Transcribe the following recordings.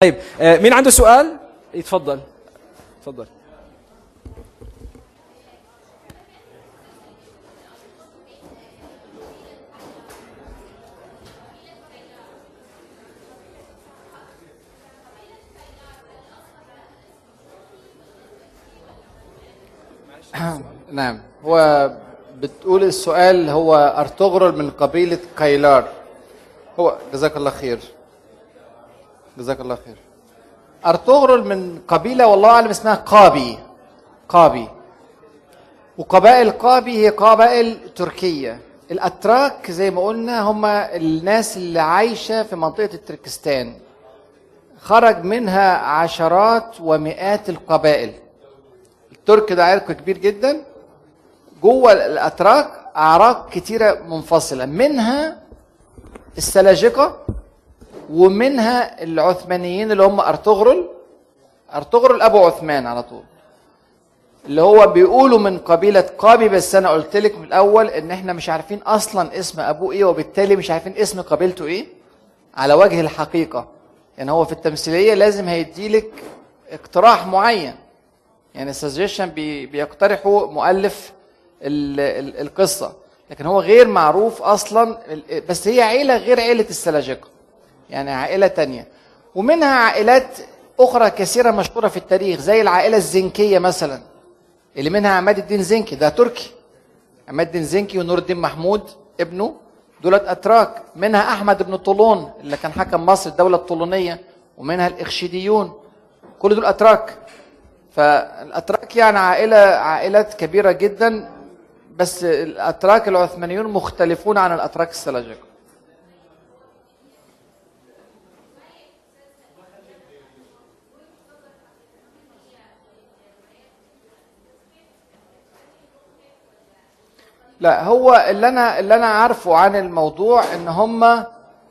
طيب آه، مين عنده سؤال يتفضل تفضل نعم هو بتقول السؤال هو أرطغرل من قبيلة كايلار هو جزاك الله خير جزاك الله خير أرطغرل من قبيلة والله أعلم اسمها قابي قابي وقبائل قابي هي قبائل تركية الأتراك زي ما قلنا هم الناس اللي عايشة في منطقة التركستان خرج منها عشرات ومئات القبائل الترك ده عرق كبير جدا جوه الاتراك اعراق كتيره منفصله منها السلاجقه ومنها العثمانيين اللي هم ارطغرل ارطغرل ابو عثمان على طول اللي هو بيقولوا من قبيله قابي بس انا قلت لك من الاول ان احنا مش عارفين اصلا اسم ابوه ايه وبالتالي مش عارفين اسم قبيلته ايه على وجه الحقيقه يعني هو في التمثيليه لازم هيديلك اقتراح معين يعني سجيشن بي بيقترحوا مؤلف ال ال القصه لكن هو غير معروف اصلا ال- بس هي عيله غير عيله السلاجقه يعني عائله تانية ومنها عائلات اخرى كثيره مشهوره في التاريخ زي العائله الزنكيه مثلا اللي منها عماد الدين زنكي ده تركي عماد الدين زنكي ونور الدين محمود ابنه دولت اتراك منها احمد بن طولون اللي كان حكم مصر الدوله الطولونيه ومنها الاخشيديون كل دول اتراك فالاتراك يعني عائله عائلات كبيره جدا بس الاتراك العثمانيون مختلفون عن الاتراك السلاجقه لا هو اللي انا اللي انا عارفه عن الموضوع ان هم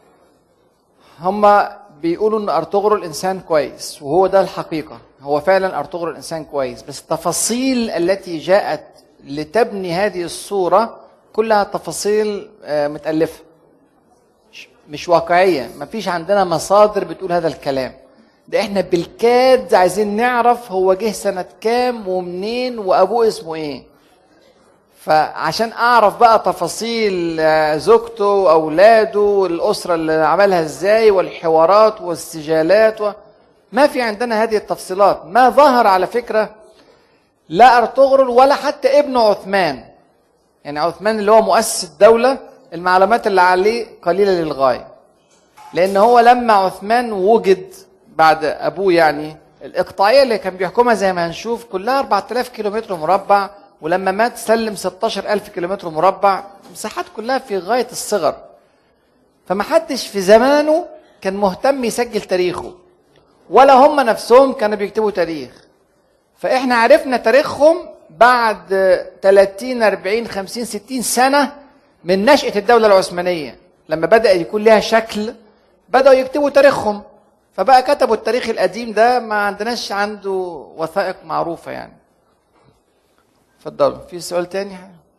هم بيقولوا ان ارطغرل انسان كويس وهو ده الحقيقه هو فعلا ارطغرل انسان كويس بس التفاصيل التي جاءت لتبني هذه الصوره كلها تفاصيل آه، متالفه مش- مش واقعيه مفيش عندنا مصادر بتقول هذا الكلام ده احنا بالكاد عايزين نعرف هو جه سنه كام ومنين وابوه اسمه ايه فعشان اعرف بقى تفاصيل آه، زوجته واولاده الاسره اللي عملها ازاي والحوارات والسجالات و... ما في عندنا هذه التفصيلات ما ظهر على فكره لا ارطغرل ولا حتى ابنه عثمان يعني عثمان اللي هو مؤسس الدوله المعلومات اللي عليه قليله للغايه لان هو لما عثمان وجد بعد ابوه يعني الاقطاعيه اللي كان بيحكمها زي ما هنشوف كلها 4000 كيلومتر مربع ولما مات سلم 16000 كيلومتر مربع مساحات كلها في غايه الصغر فما حدش في زمانه كان مهتم يسجل تاريخه ولا هم نفسهم كانوا بيكتبوا تاريخ فاحنا عرفنا تاريخهم بعد 30 40 50 60 سنه من نشأة الدولة العثمانية لما بدأ يكون لها شكل بدأوا يكتبوا تاريخهم فبقى كتبوا التاريخ القديم ده ما عندناش عنده وثائق معروفة يعني اتفضلوا في سؤال تاني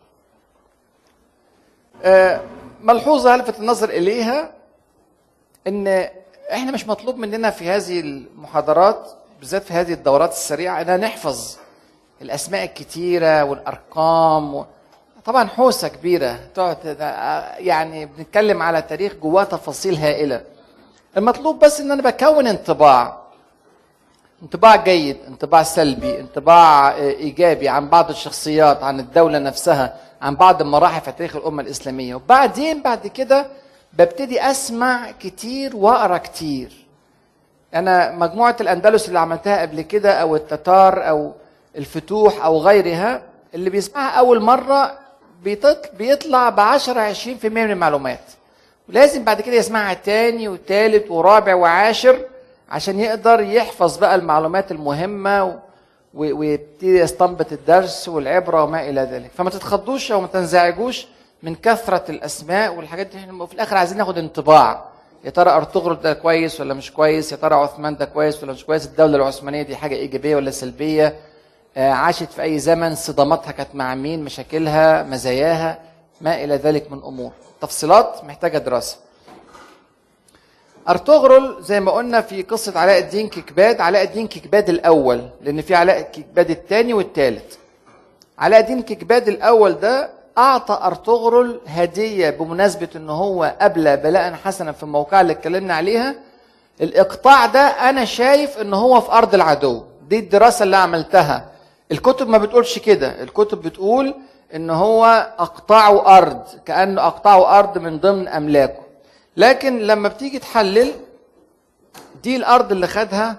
آه، ملحوظة هلفت النظر إليها إن إحنا مش مطلوب مننا في هذه المحاضرات بالذات في هذه الدورات السريعة إننا نحفظ الأسماء الكتيرة والأرقام و... طبعا حوسة كبيرة تقعد آه، يعني بنتكلم على تاريخ جواه تفاصيل هائلة المطلوب بس إن أنا بكون انطباع انطباع جيد انطباع سلبي انطباع آه، ايجابي عن بعض الشخصيات عن الدوله نفسها عن بعض المراحل في تاريخ الامه الاسلاميه وبعدين بعد كده ببتدي اسمع كتير واقرا كتير انا مجموعه الاندلس اللي عملتها قبل كده او التتار او الفتوح او غيرها اللي بيسمعها اول مره بيطل- بيطلع ب 10 20% من المعلومات ولازم بعد كده يسمعها تاني وتالت ورابع وعاشر عشان يقدر يحفظ بقى المعلومات المهمة و... و- ويبتدي يستنبط الدرس والعبرة وما إلى ذلك فما تتخضوش أو ما تنزعجوش من كثرة الأسماء والحاجات دي احنا في الآخر عايزين ناخد انطباع يا ترى أرطغرل ده كويس ولا مش كويس يا ترى عثمان ده كويس ولا مش كويس الدولة العثمانية دي حاجة إيجابية ولا سلبية آه، عاشت في أي زمن صداماتها كانت مع مين مشاكلها مزاياها ما إلى ذلك من أمور تفصيلات محتاجة دراسة ارطغرل زي ما قلنا في قصه علاء الدين كيكباد علاء الدين كيكباد الاول لان في علاء كيكباد الثاني والثالث علاء الدين كيكباد الاول ده اعطى ارطغرل هديه بمناسبه ان هو ابلى بلاء حسنا في الموقع اللي اتكلمنا عليها الاقطاع ده انا شايف ان هو في ارض العدو دي الدراسه اللي عملتها الكتب ما بتقولش كده الكتب بتقول ان هو اقطعوا ارض كانه اقطعوا ارض من ضمن املاكه لكن لما بتيجي تحلل دي الارض اللي خدها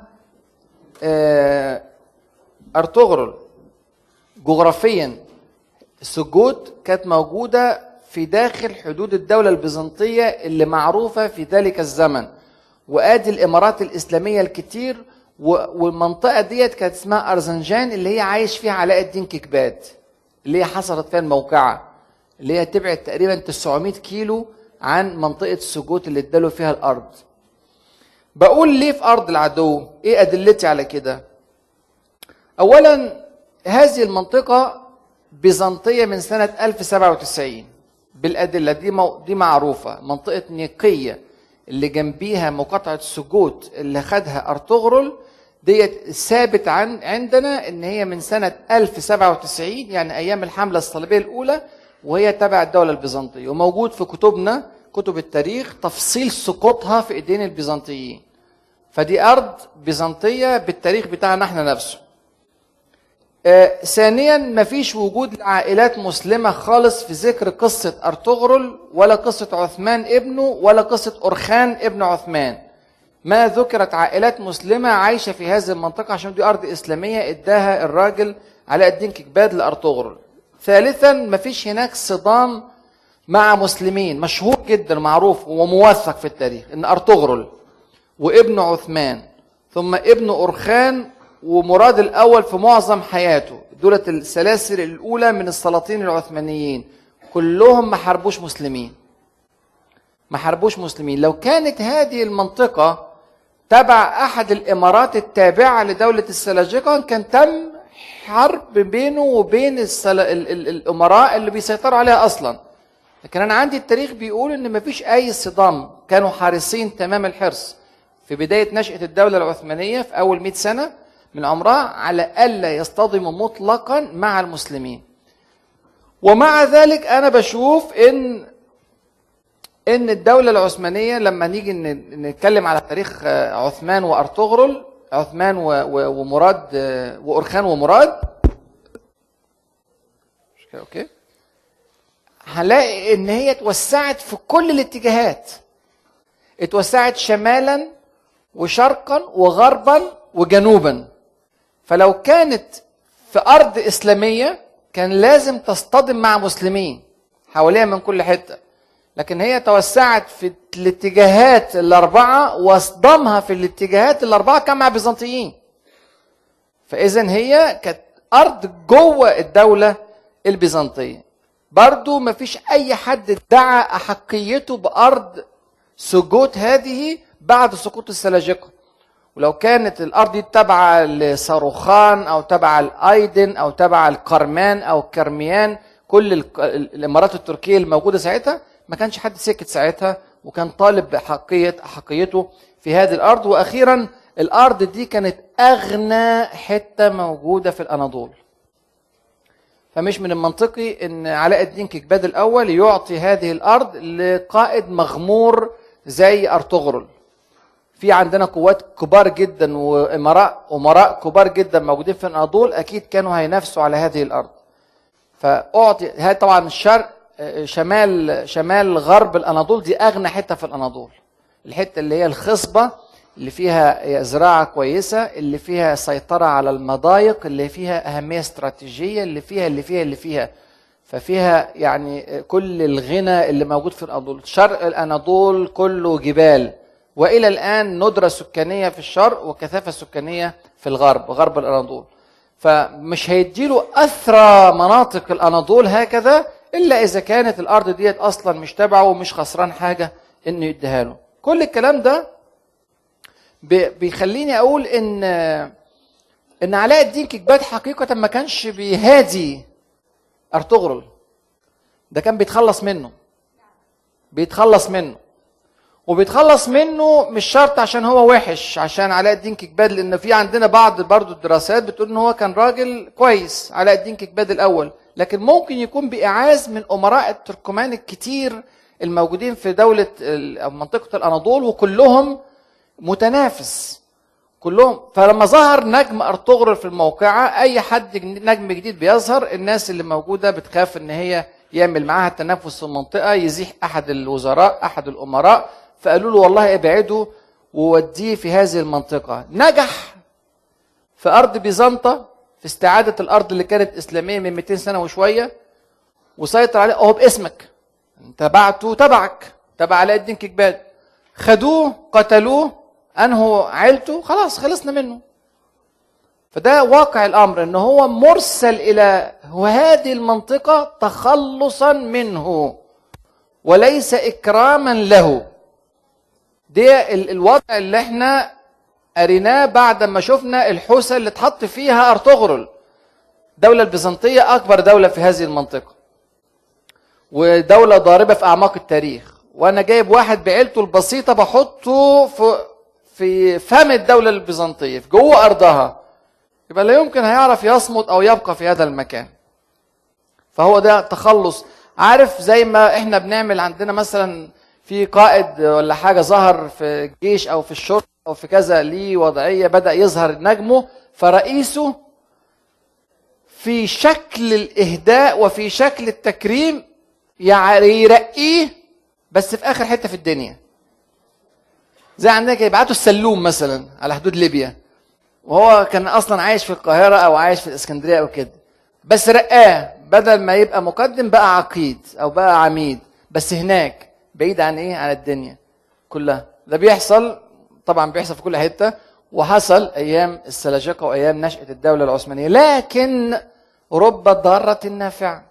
آه، ارطغرل جغرافيا السجود كانت موجوده في داخل حدود الدوله البيزنطيه اللي معروفه في ذلك الزمن وادي الامارات الاسلاميه الكتير و- والمنطقه ديت كانت اسمها ارزنجان اللي هي عايش فيها علاء الدين كيكباد اللي هي حصلت فيها الموقعه اللي هي تبعد تقريبا 900 كيلو عن منطقه السجود اللي ادالوا فيها الارض بقول ليه في ارض العدو ايه ادلتي على كده اولا هذه المنطقه بيزنطيه من سنه 1097 بالادله دي مو دي معروفه منطقه نيقيه اللي جنبيها مقاطعه سجود اللي خدها ارطغرل ديت ثابت عن عندنا ان هي من سنه 1097 يعني ايام الحمله الصليبيه الاولى وهي تبع الدوله البيزنطيه وموجود في كتبنا كتب التاريخ تفصيل سقوطها في ايدين البيزنطيين فدي ارض بيزنطيه بالتاريخ بتاعنا احنا نفسه آه، ثانيا مفيش وجود لعائلات مسلمة خالص في ذكر قصة أرطغرل ولا قصة عثمان ابنه ولا قصة أرخان ابن عثمان ما ذكرت عائلات مسلمة عايشة في هذه المنطقة عشان دي أرض إسلامية إداها الراجل علاء الدين كيكباد لأرطغرل ثالثا مفيش هناك صدام مع مسلمين مشهور جدا ومعروف وموثق في التاريخ ان ارطغرل وابن عثمان ثم ابن أرخان ومراد الأول في معظم حياته دولة السلاسل الأولى من السلاطين العثمانيين كلهم ما حاربوش مسلمين ما حاربوش مسلمين لو كانت هذه المنطقة تبع أحد الإمارات التابعة لدولة السلاجقة كان تم حرب بينه وبين السل... ال... ال... الأمراء اللي بيسيطروا عليها أصلا لكن أنا عندي التاريخ بيقول إن مفيش أي صدام كانوا حارسين تمام الحرص في بداية نشأة الدولة العثمانية في أول 100 سنة من عمرها على ألا يصطدموا مطلقا مع المسلمين ومع ذلك أنا بشوف إن إن الدولة العثمانية لما نيجي ن- نتكلم على تاريخ آه، عثمان وأرطغرل عثمان و- و- ومراد آه، وأرخان ومراد مش كده أوكي هنلاقي إن هي اتوسعت في كل الاتجاهات اتوسعت شمالا وشرقا وغربا وجنوبا فلو كانت في ارض اسلاميه كان لازم تصطدم مع مسلمين حواليها من كل حته لكن هي توسعت في الاتجاهات الاربعه واصدمها في الاتجاهات الاربعه كان مع بيزنطيين فاذا هي كانت ارض جوه الدوله البيزنطيه برضو ما فيش اي حد ادعى احقيته بارض سجود هذه بعد سقوط السلاجقه ولو كانت الارض دي تابعه لصاروخان او تبع الايدن او تبع الكرمان او الكرميان كل ال- الامارات التركيه الموجوده ساعتها ما كانش حد سكت ساعتها وكان طالب بحقيه حقيته في هذه الارض واخيرا الارض دي كانت اغنى حته موجوده في الاناضول فمش من المنطقي ان علاء الدين كيكباد الاول يعطي هذه الارض لقائد مغمور زي ارطغرل في عندنا قوات كبار جدا وامراء امراء كبار جدا موجودين في الاناضول اكيد كانوا هينافسوا على هذه الارض فاعطي هذا طبعا الشرق آه، شمال شمال غرب الاناضول دي اغنى حته في الاناضول الحته اللي هي الخصبه اللي فيها زراعه كويسه اللي فيها سيطره على المضايق اللي فيها اهميه استراتيجيه اللي فيها اللي فيها اللي فيها ففيها يعني كل الغنى اللي موجود في الاناضول شرق الاناضول كله جبال والى الان ندره سكانيه في الشرق وكثافه سكانيه في الغرب غرب الاناضول فمش هيديله اثرى مناطق الاناضول هكذا الا اذا كانت الارض ديت اصلا مش تبعه ومش خسران حاجه انه يديها له كل الكلام ده بي- بيخليني اقول ان ان علاء الدين كيكباد حقيقه ما كانش بيهادي ارطغرل ده كان بيتخلص منه بيتخلص منه وبيتخلص منه مش شرط عشان هو وحش عشان علاء الدين كيكباد لان في عندنا بعض برضو الدراسات بتقول ان هو كان راجل كويس علاء الدين كيكباد الاول لكن ممكن يكون باعاز من امراء التركمان الكتير الموجودين في دوله ال- او منطقه الاناضول وكلهم متنافس كلهم فلما ظهر نجم ارطغرل في الموقعة اي حد جن- نجم جديد بيظهر الناس اللي موجوده بتخاف ان هي يعمل معاها تنافس في المنطقه يزيح احد الوزراء احد الامراء فقالوا له والله ابعده ووديه في هذه المنطقه نجح في ارض بيزنطه في استعاده الارض اللي كانت اسلاميه من 200 سنه وشويه وسيطر عليه اهو باسمك انت بعته تبعك تبع علاء الدين كيكباد خدوه قتلوه انهوا عيلته خلاص خلصنا منه فده واقع الامر ان هو مرسل الى هذه المنطقه تخلصا منه وليس اكراما له ده ال- الوضع اللي احنا قريناه بعد ما شفنا الحوسه اللي اتحط فيها ارطغرل الدوله البيزنطيه اكبر دوله في هذه المنطقه ودوله ضاربه في اعماق التاريخ وانا جايب واحد بعيلته البسيطه بحطه في في فم الدوله البيزنطيه في جوه ارضها يبقى لا يمكن هيعرف يصمد او يبقى في هذا المكان فهو ده تخلص عارف زي ما احنا بنعمل عندنا مثلا في قائد ولا حاجه ظهر في الجيش او في الشرطه او في كذا ليه وضعيه بدا يظهر نجمه فرئيسه في شكل الاهداء وفي شكل التكريم يعني يرقيه بس في اخر حته في الدنيا زي عندنا كده يبعتوا السلوم مثلا على حدود ليبيا وهو كان اصلا عايش في القاهره او عايش في الاسكندريه او كده بس رقاه بدل ما يبقى مقدم بقى عقيد او بقى عميد بس هناك بعيد عن ايه عن الدنيا كلها ده بيحصل طبعا بيحصل في كل حته وحصل ايام السلاجقه وايام نشاه الدوله العثمانيه لكن رب ضاره نافعه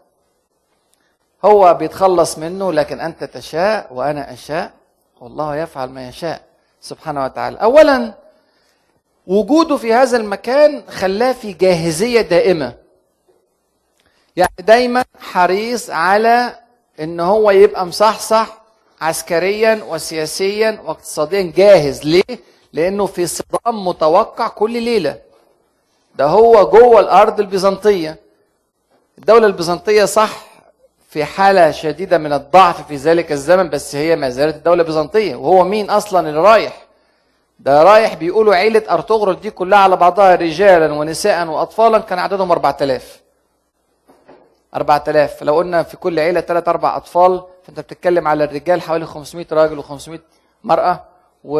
هو بيتخلص منه لكن انت تشاء وانا اشاء والله يفعل ما يشاء سبحانه وتعالى اولا وجوده في هذا المكان خلاه في جاهزيه دائمه يعني دايما حريص على ان هو يبقى مصحصح عسكريا وسياسيا واقتصاديا جاهز ليه لانه في صدام متوقع كل ليله ده هو جوه الارض البيزنطيه الدوله البيزنطيه صح في حاله شديده من الضعف في ذلك الزمن بس هي ما زالت الدوله البيزنطيه وهو مين اصلا اللي رايح ده رايح بيقولوا عيله ارطغرل دي كلها على بعضها رجالا ونساء واطفالا كان عددهم 4000 4000 لو قلنا في كل عيله ثلاث اربع اطفال فانت بتتكلم على الرجال حوالي 500 راجل و500 مراه و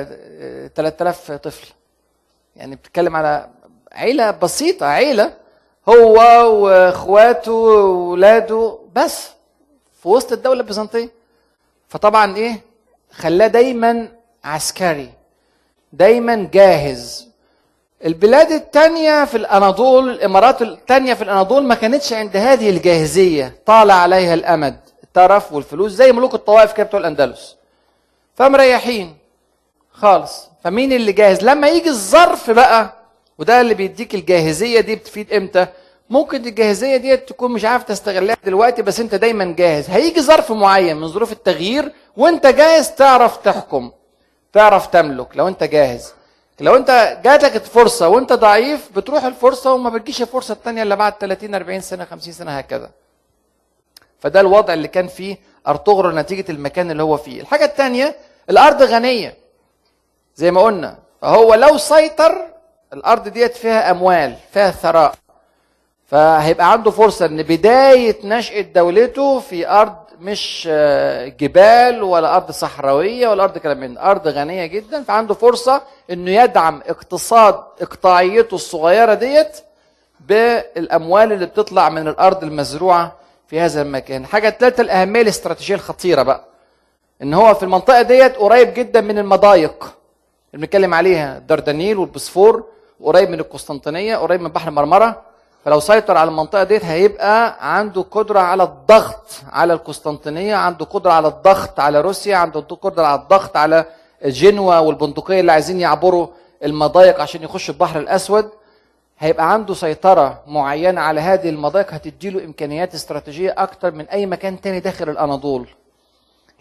3000 طفل يعني بتتكلم على عيله بسيطه عيله هو واخواته واولاده بس في وسط الدوله البيزنطيه فطبعا ايه خلاه دايما عسكري دايما جاهز البلاد التانية في الأناضول الإمارات التانية في الأناضول ما كانتش عند هذه الجاهزية طال عليها الأمد الترف والفلوس زي ملوك الطوائف كده بتوع الأندلس فمريحين خالص فمين اللي جاهز لما يجي الظرف بقى وده اللي بيديك الجاهزية دي بتفيد امتى ممكن الجاهزية دي تكون مش عارف تستغلها دلوقتي بس انت دايما جاهز هيجي ظرف معين من ظروف التغيير وانت جاهز تعرف تحكم تعرف تملك لو انت جاهز لو انت جاتك الفرصه وانت ضعيف بتروح الفرصه وما بتجيش الفرصه الثانيه الا بعد 30 40 سنه 50 سنه هكذا فده الوضع اللي كان فيه ارطغرل نتيجه المكان اللي هو فيه الحاجه الثانيه الارض غنيه زي ما قلنا فهو لو سيطر الارض ديت فيها اموال فيها ثراء فهيبقى عنده فرصه ان بدايه نشاه دولته في ارض مش آه، جبال ولا ارض صحراويه ولا ارض كلام من ارض غنيه جدا فعنده فرصه انه يدعم اقتصاد اقطاعيته الصغيره ديت بالاموال اللي بتطلع من الارض المزروعه في هذا المكان الحاجه الثالثه الاهميه الاستراتيجيه الخطيره بقى ان هو في المنطقه ديت قريب جدا من المضايق اللي بنتكلم عليها الدردنيل والبوسفور وقريب من القسطنطينيه قريب من بحر مرمره فلو سيطر على المنطقه ديت هيبقى عنده قدره على الضغط على القسطنطينيه عنده قدره على الضغط على روسيا عنده قدره على الضغط على جنوة والبندقيه اللي عايزين يعبروا المضايق عشان يخشوا البحر الاسود هيبقى عنده سيطرة معينة على هذه المضايق هتديله إمكانيات استراتيجية أكتر من أي مكان تاني داخل الأناضول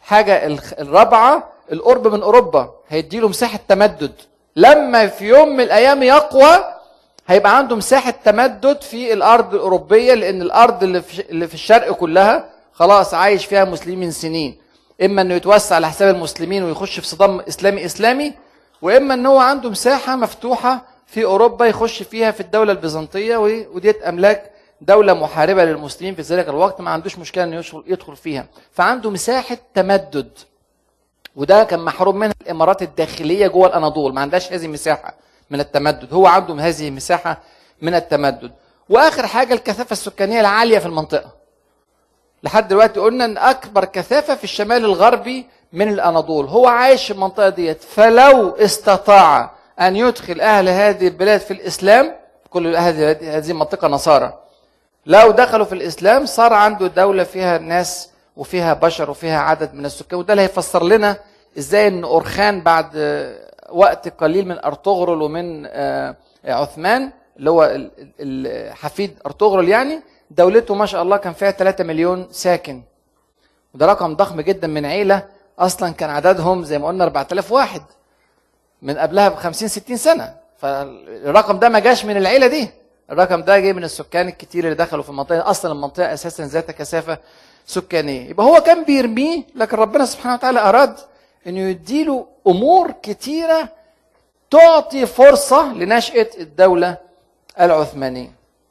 الحاجه الخ- الرابعه القرب من اوروبا هيديله مساحه تمدد لما في يوم من الايام يقوى هيبقى عنده مساحه تمدد في الارض الاوروبيه لان الارض اللي في اللي في الشرق كلها خلاص عايش فيها مسلمين من سنين اما انه يتوسع على حساب المسلمين ويخش في صدام اسلامي اسلامي واما ان هو عنده مساحه مفتوحه في اوروبا يخش فيها في الدوله البيزنطيه و- وديت املاك دوله محاربه للمسلمين في ذلك الوقت ما عندوش مشكله انه يدخل- يدخل فيها فعنده مساحه تمدد وده كان محروم منها الامارات الداخليه جوه الاناضول ما عندهاش هذه المساحه من التمدد هو عنده هذه المساحه من التمدد واخر حاجه الكثافه السكانيه العاليه في المنطقه لحد دلوقتي قلنا ان اكبر كثافه في الشمال الغربي من الاناضول هو عايش في المنطقه ديت فلو استطاع ان يدخل اهل هذه البلاد في الاسلام كل هذه هذه المنطقه نصارى لو دخلوا في الاسلام صار عنده دوله فيها ناس وفيها بشر وفيها عدد من السكان وده اللي هيفسر لنا ازاي ان اورخان بعد آه، وقت قليل من ارطغرل ومن آه، عثمان اللي هو ال- ال- حفيد ارطغرل يعني دولته ما شاء الله كان فيها 3 مليون ساكن وده رقم ضخم جدا من عيله اصلا كان عددهم زي ما قلنا 4000 واحد من قبلها ب 50 60 سنه فالرقم ده ما جاش من العيله دي الرقم ده جاي من السكان الكتير اللي دخلوا في المنطقه اصلا المنطقه اساسا ذات كثافه سكانيه يبقى هو كان بيرميه لكن ربنا سبحانه وتعالى اراد انه يديله امور كتيره تعطي فرصه لنشاه الدوله العثمانيه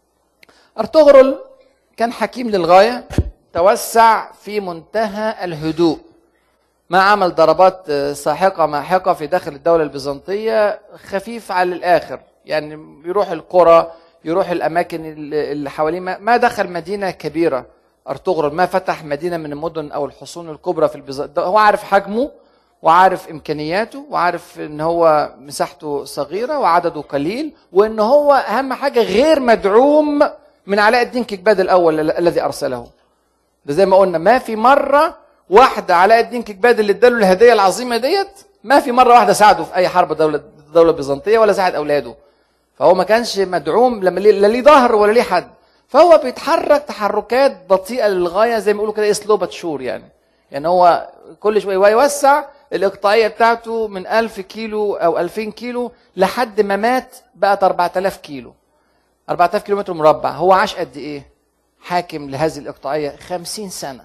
ارطغرل كان حكيم للغايه توسع في منتهى الهدوء ما عمل ضربات آه، ساحقة ماحقة في داخل الدولة البيزنطية خفيف على الآخر يعني يروح القرى يروح الأماكن اللي اللي حواليه ما ما دخل مدينة كبيرة أرطغرل ما فتح مدينة من المدن أو الحصون الكبرى في البيزنطية هو عارف حجمه وعارف إمكانياته وعارف إن هو مساحته صغيرة وعدده قليل وإن هو أهم حاجة غير مدعوم من علاء الدين كيكباد الأول ال- الذي أرسله ده زي ما قلنا ما في مره واحده علاء الدين كيكباد اللي اداله الهديه العظيمه ديت ما في مره واحده ساعده في اي حرب دوله الدوله البيزنطيه ولا ساعد اولاده فهو ما كانش مدعوم لما ليه- لا ليه ظهر ولا ليه حد فهو بيتحرك تحركات بطيئه للغايه زي ما بيقولوا كده سلو بات شور يعني يعني هو كل شويه ويوسع الاقطاعيه بتاعته من 1000 كيلو او 2000 كيلو لحد ما مات بقت 4000 كيلو 4000 كيلومتر مربع هو عاش قد ايه حاكم لهذه الاقطاعيه 50 سنه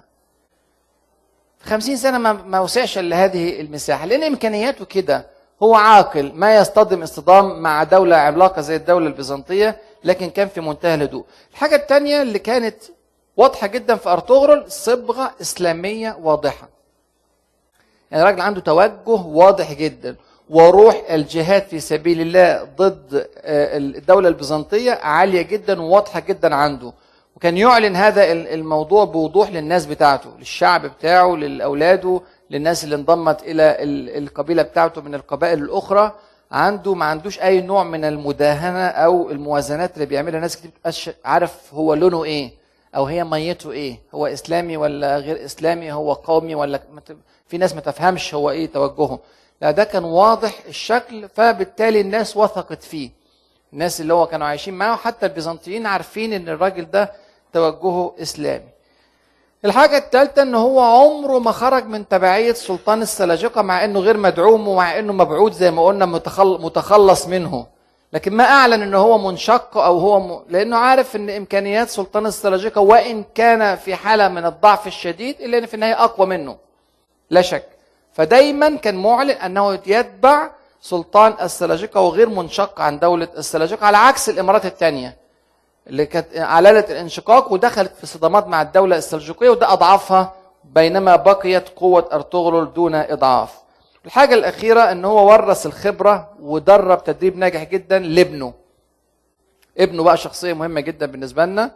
50 سنه ما ما وسعش الا هذه المساحه لان امكانياته كده هو عاقل ما يصطدم اصطدام مع دوله عملاقه زي الدوله البيزنطيه لكن كان في منتهى الهدوء الحاجه الثانيه اللي كانت واضحه جدا في ارطغرل صبغه اسلاميه واضحه يعني راجل عنده توجه واضح جدا وروح الجهاد في سبيل الله ضد آه، الدولة البيزنطية عالية جدا وواضحة جدا عنده وكان يعلن هذا ال- الموضوع بوضوح للناس بتاعته للشعب بتاعه لأولاده للناس اللي انضمت إلى ال- القبيلة بتاعته من القبائل الأخرى عنده ما عندوش أي نوع من المداهنة أو الموازنات اللي بيعملها ناس كتير بتبقاش عارف هو لونه إيه او هي ميته ايه هو اسلامي ولا غير اسلامي هو قومي ولا ما ت- في ناس ما تفهمش هو ايه توجهه لا ده كان واضح الشكل فبالتالي الناس وثقت فيه الناس اللي هو كانوا عايشين معاه حتى البيزنطيين عارفين ان الراجل ده توجهه اسلامي الحاجة الثالثة ان هو عمره ما خرج من تبعية سلطان السلاجقة مع انه غير مدعوم ومع انه مبعوث زي ما قلنا متخل- متخلص منه لكن ما اعلن ان هو منشق او هو م... لانه عارف ان امكانيات سلطان السلاجقة وان كان في حالة من الضعف الشديد الا ان في النهاية اقوى منه لا شك فدايما كان معلن انه يتبع سلطان السلاجقة وغير منشق عن دولة السلاجقة على عكس الامارات الثانية اللي كانت علالة الانشقاق ودخلت في صدامات مع الدولة السلجوقية وده أضعفها بينما بقيت قوة أرطغرل دون إضعاف. الحاجة الأخيرة إن هو ورث الخبرة ودرب تدريب ناجح جدا لابنه. ابنه بقى شخصية مهمة جدا بالنسبة لنا.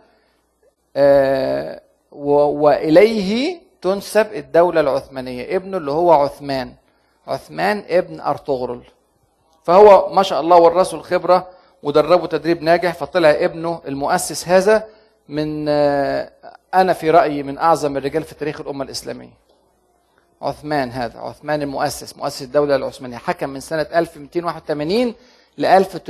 آه و- وإليه تنسب الدولة العثمانية، ابنه اللي هو عثمان. عثمان ابن أرطغرل. فهو ما شاء الله ورثه الخبره ودربه تدريب ناجح فطلع ابنه المؤسس هذا من آه، انا في رايي من اعظم الرجال في تاريخ الامه الاسلاميه. عثمان هذا عثمان المؤسس مؤسس الدوله العثمانيه حكم من سنه 1281 ل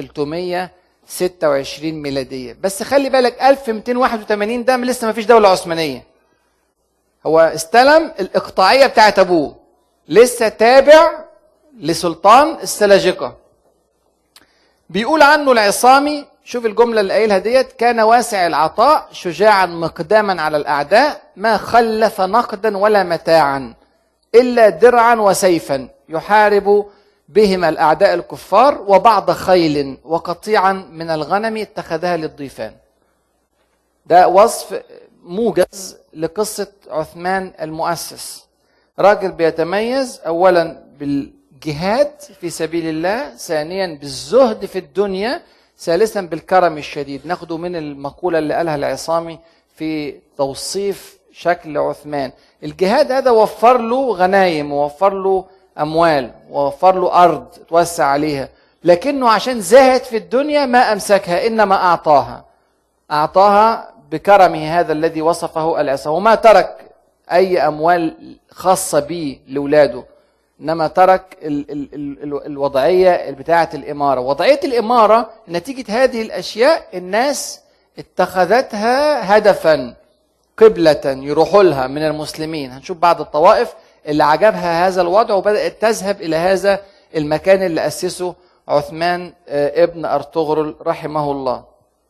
1326 ميلاديه بس خلي بالك 1281 ده لسه ما فيش دوله عثمانيه. هو استلم الاقطاعيه بتاعت ابوه لسه تابع لسلطان السلاجقه بيقول عنه العصامي شوف الجملة اللي قايلها ديت كان واسع العطاء شجاعا مقداما على الأعداء ما خلف نقدا ولا متاعا إلا درعا وسيفا يحارب بهما الأعداء الكفار وبعض خيل وقطيعا من الغنم اتخذها للضيفان ده وصف موجز لقصة عثمان المؤسس راجل بيتميز أولا بالجهاد في سبيل الله ثانيا بالزهد في الدنيا ثالثا بالكرم الشديد ناخده من المقولة اللي قالها العصامي في توصيف شكل عثمان الجهاد هذا وفر له غنايم ووفر له أموال ووفر له أرض توسع عليها لكنه عشان زاهد في الدنيا ما أمسكها إنما أعطاها أعطاها بكرمه هذا الذي وصفه العصامي وما ترك أي أموال خاصة به لأولاده انما ترك ال ال ال الوضعيه بتاعه الاماره وضعيه الاماره نتيجه هذه الاشياء الناس اتخذتها هدفا قبله يروحوا لها من المسلمين هنشوف بعض الطوائف اللي عجبها هذا الوضع وبدات تذهب الى هذا المكان اللي اسسه عثمان ابن ارطغرل رحمه الله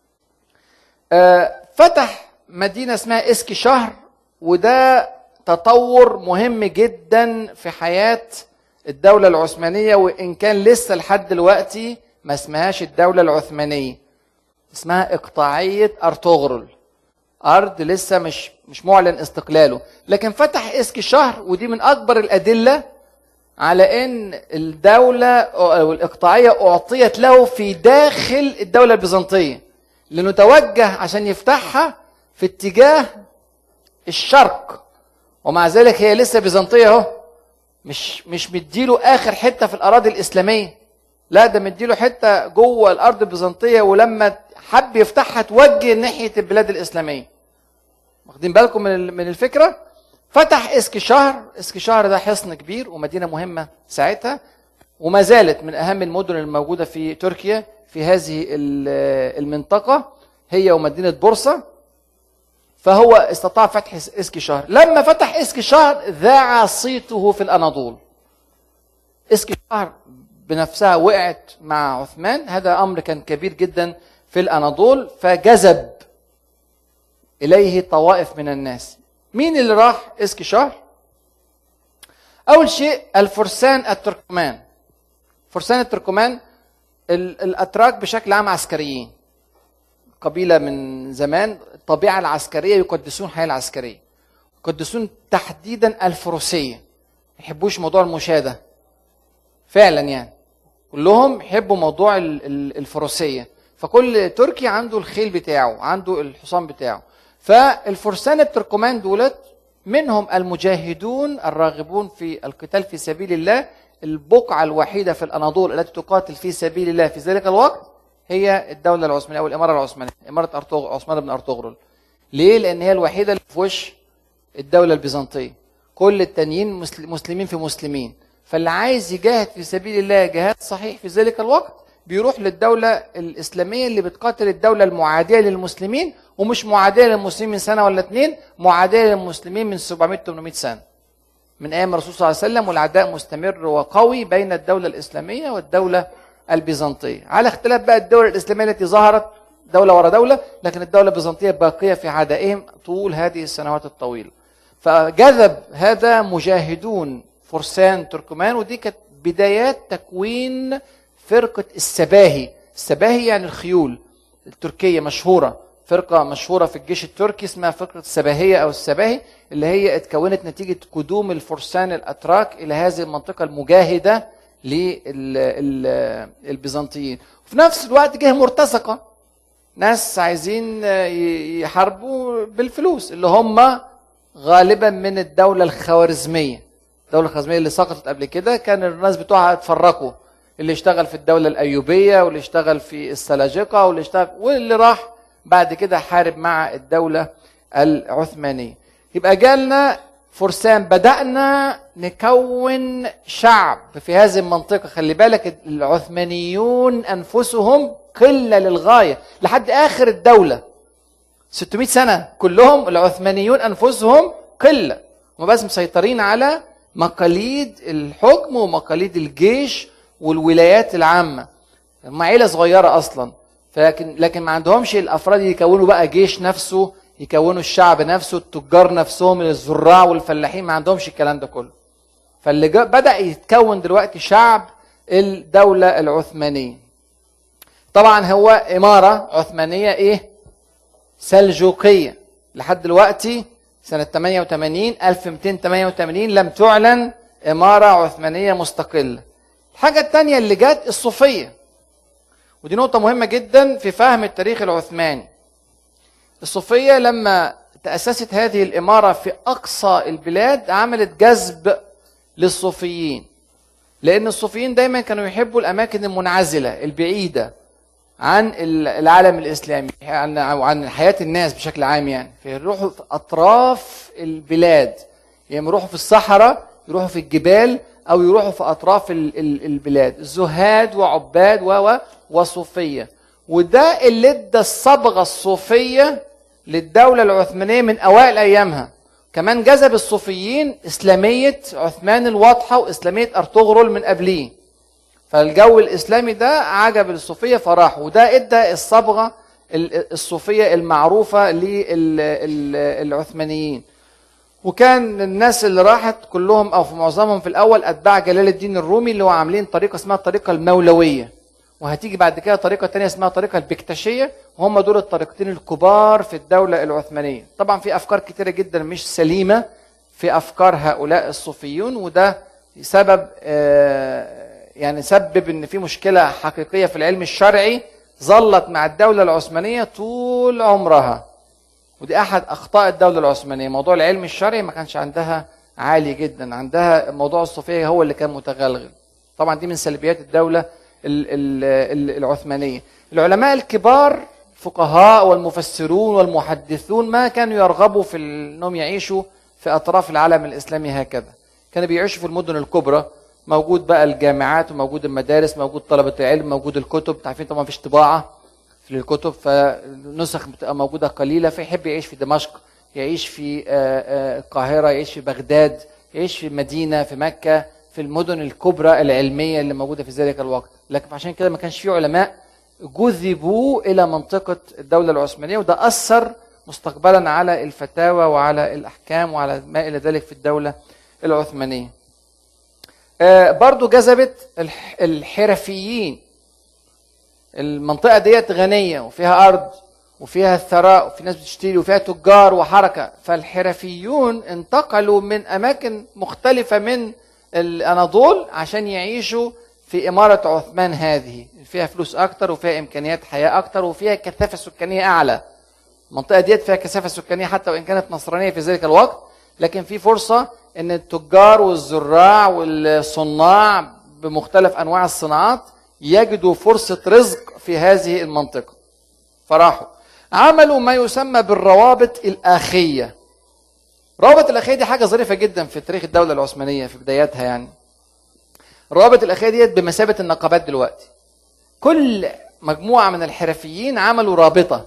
فتح مدينه اسمها اسكي شهر وده تطور مهم جدا في حياة الدولة العثمانية وإن كان لسه لحد دلوقتي ما اسمهاش الدولة العثمانية اسمها إقطاعية أرطغرل أرض لسه مش مش معلن استقلاله لكن فتح اسكي شهر ودي من أكبر الأدلة على إن الدولة أو الإقطاعية أعطيت له في داخل الدولة البيزنطية لأنه توجه عشان يفتحها في اتجاه الشرق ومع ذلك هي لسه بيزنطيه اهو مش مش مديله اخر حته في الاراضي الاسلاميه لا ده مديله حته جوه الارض البيزنطيه ولما حب يفتحها توجه ناحيه البلاد الاسلاميه واخدين بالكم من من الفكره فتح اسكي شهر اسكي شهر ده حصن كبير ومدينه مهمه ساعتها وما زالت من اهم المدن الموجوده في تركيا في هذه المنطقه هي ومدينه بورصه فهو استطاع فتح اسكي شهر لما فتح اسكي شهر ذاع صيته في الاناضول اسكي شهر بنفسها وقعت مع عثمان هذا امر كان كبير جدا في الاناضول فجذب اليه طوائف من الناس مين اللي راح اسكي شهر اول شيء الفرسان التركمان فرسان التركمان الاتراك بشكل عام عسكريين قبيله من زمان الطبيعه العسكريه يقدسون الحياه العسكريه يقدسون تحديدا الفروسيه ما يحبوش موضوع المشاده فعلا يعني كلهم يحبوا موضوع الفروسيه فكل تركي عنده الخيل بتاعه عنده الحصان بتاعه فالفرسان التركمان دولت منهم المجاهدون الراغبون في القتال في سبيل الله البقعة الوحيدة في الأناضول التي تقاتل في سبيل الله في ذلك الوقت هي الدولة العثمانية أو الإمارة العثمانية إمارة أرطغ... عثمان بن أرطغرل ليه؟ لأن هي الوحيدة اللي في وش الدولة البيزنطية كل التانيين مسلمين في مسلمين فاللي عايز يجاهد في سبيل الله جهاد صحيح في ذلك الوقت بيروح للدولة الإسلامية اللي بتقاتل الدولة المعادية للمسلمين ومش معادية للمسلمين من سنة ولا اتنين معادية للمسلمين من 700 800 سنة من أيام الرسول صلى الله عليه وسلم والعداء مستمر وقوي بين الدولة الإسلامية والدولة البيزنطية على اختلاف بقى الدول الإسلامية التي ظهرت دولة ورا دولة لكن الدولة البيزنطية باقية في عدائهم طول هذه السنوات الطويلة فجذب هذا مجاهدون فرسان تركمان ودي كانت بدايات تكوين فرقة السباهي السباهي يعني الخيول التركية مشهورة فرقة مشهورة في الجيش التركي اسمها فرقة السباهية أو السباهي اللي هي اتكونت نتيجة قدوم الفرسان الأتراك إلى هذه المنطقة المجاهدة للبيزنطيين وفي نفس الوقت جه مرتزقة ناس عايزين يحاربوا بالفلوس اللي هم غالبا من الدولة الخوارزمية الدولة الخوارزمية اللي سقطت قبل كده كان الناس بتوعها اتفرقوا اللي اشتغل في الدولة الأيوبية واللي اشتغل في السلاجقة واللي اشتغل واللي راح بعد كده حارب مع الدولة العثمانية يبقى جالنا فرسان بدأنا نكون شعب في هذه المنطقة خلي بالك العثمانيون أنفسهم قلة للغاية لحد آخر الدولة 600 سنة كلهم العثمانيون أنفسهم قله هم بس مسيطرين على مقاليد الحكم ومقاليد الجيش والولايات العامه هم عيله صغيره اصلا فلكن لكن ما عندهمش الافراد يكونوا بقى جيش نفسه يكونوا الشعب نفسه التجار نفسهم الزراع والفلاحين ما عندهمش الكلام ده كله فاللي جا- بدا يتكون دلوقتي شعب الدوله العثمانيه طبعا هو اماره عثمانيه ايه سلجوقيه لحد دلوقتي سنه 88 1288 لم تعلن اماره عثمانيه مستقله الحاجه الثانيه اللي جت الصوفيه ودي نقطه مهمه جدا في فهم التاريخ العثماني الصوفيه لما تاسست هذه الاماره في اقصى البلاد عملت جذب للصوفيين لان الصوفيين دايما كانوا يحبوا الاماكن المنعزله البعيده عن ال- العالم الاسلامي عن عن حياه الناس بشكل عام يعني فيروحوا في اطراف البلاد يعني يروحوا في الصحراء يروحوا في الجبال او يروحوا في اطراف ال- ال- البلاد زهاد وعباد و و- وصوفيه وده اللي ادى الصبغه الصوفيه للدوله العثمانيه من اوائل ايامها كمان جذب الصوفيين اسلاميه عثمان الواضحه واسلاميه ارطغرل من قبليه فالجو الاسلامي ده عجب الصوفيه فراحوا وده ادى الصبغه ال- الصوفيه المعروفه للعثمانيين وكان الناس اللي راحت كلهم او في معظمهم في الاول اتباع جلال الدين الرومي اللي هو عاملين طريقه اسمها الطريقه المولويه وهتيجي بعد كده طريقه تانية اسمها الطريقه البكتشيه وهم دول الطريقتين الكبار في الدوله العثمانيه طبعا في افكار كتيره جدا مش سليمه في افكار هؤلاء الصوفيون وده سبب آه، يعني سبب ان في مشكله حقيقيه في العلم الشرعي ظلت مع الدوله العثمانيه طول عمرها ودي احد اخطاء الدوله العثمانيه موضوع العلم الشرعي ما كانش عندها عالي جدا عندها موضوع الصوفيه هو اللي كان متغلغل طبعا دي من سلبيات الدوله ال- ال- ال- العثمانيه العلماء الكبار الفقهاء والمفسرون والمحدثون ما كانوا يرغبوا في ال- انهم يعيشوا في اطراف العالم الاسلامي هكذا كانوا بيعيشوا في المدن الكبرى موجود بقى الجامعات وموجود المدارس موجود طلبه العلم موجود الكتب أنتوا عارفين طبعا مفيش طباعه في الكتب فنسخ بتبقى موجودة قليلة فيحب يعيش في دمشق يعيش في آه، آه، القاهرة يعيش في بغداد يعيش في مدينة في مكة في المدن الكبرى العلمية اللي موجودة في ذلك الوقت لكن عشان كده ما كانش في علماء جذبوا إلى منطقة الدولة العثمانية وده أثر مستقبلا على الفتاوى وعلى الأحكام وعلى ما إلى ذلك في الدولة العثمانية آه، برضو جذبت الح- الحرفيين المنطقة ديت غنية وفيها أرض وفيها الثراء وفي ناس بتشتري وفيها تجار وحركة فالحرفيون انتقلوا من أماكن مختلفة من الأناضول عشان يعيشوا في إمارة عثمان هذه فيها فلوس أكتر وفيها إمكانيات حياة أكتر وفيها كثافة سكانية أعلى المنطقة ديت فيها كثافة سكانية حتى وإن كانت نصرانية في ذلك الوقت لكن في فرصة إن التجار والزراع والصناع بمختلف أنواع الصناعات يجدوا فرصة رزق في هذه المنطقة فراحوا عملوا ما يسمى بالروابط الآخية روابط الآخية دي حاجة ظريفة جدا في تاريخ الدولة العثمانية في بداياتها يعني الروابط الأخية ديت بمثابة النقابات دلوقتي كل مجموعة من الحرفيين عملوا رابطة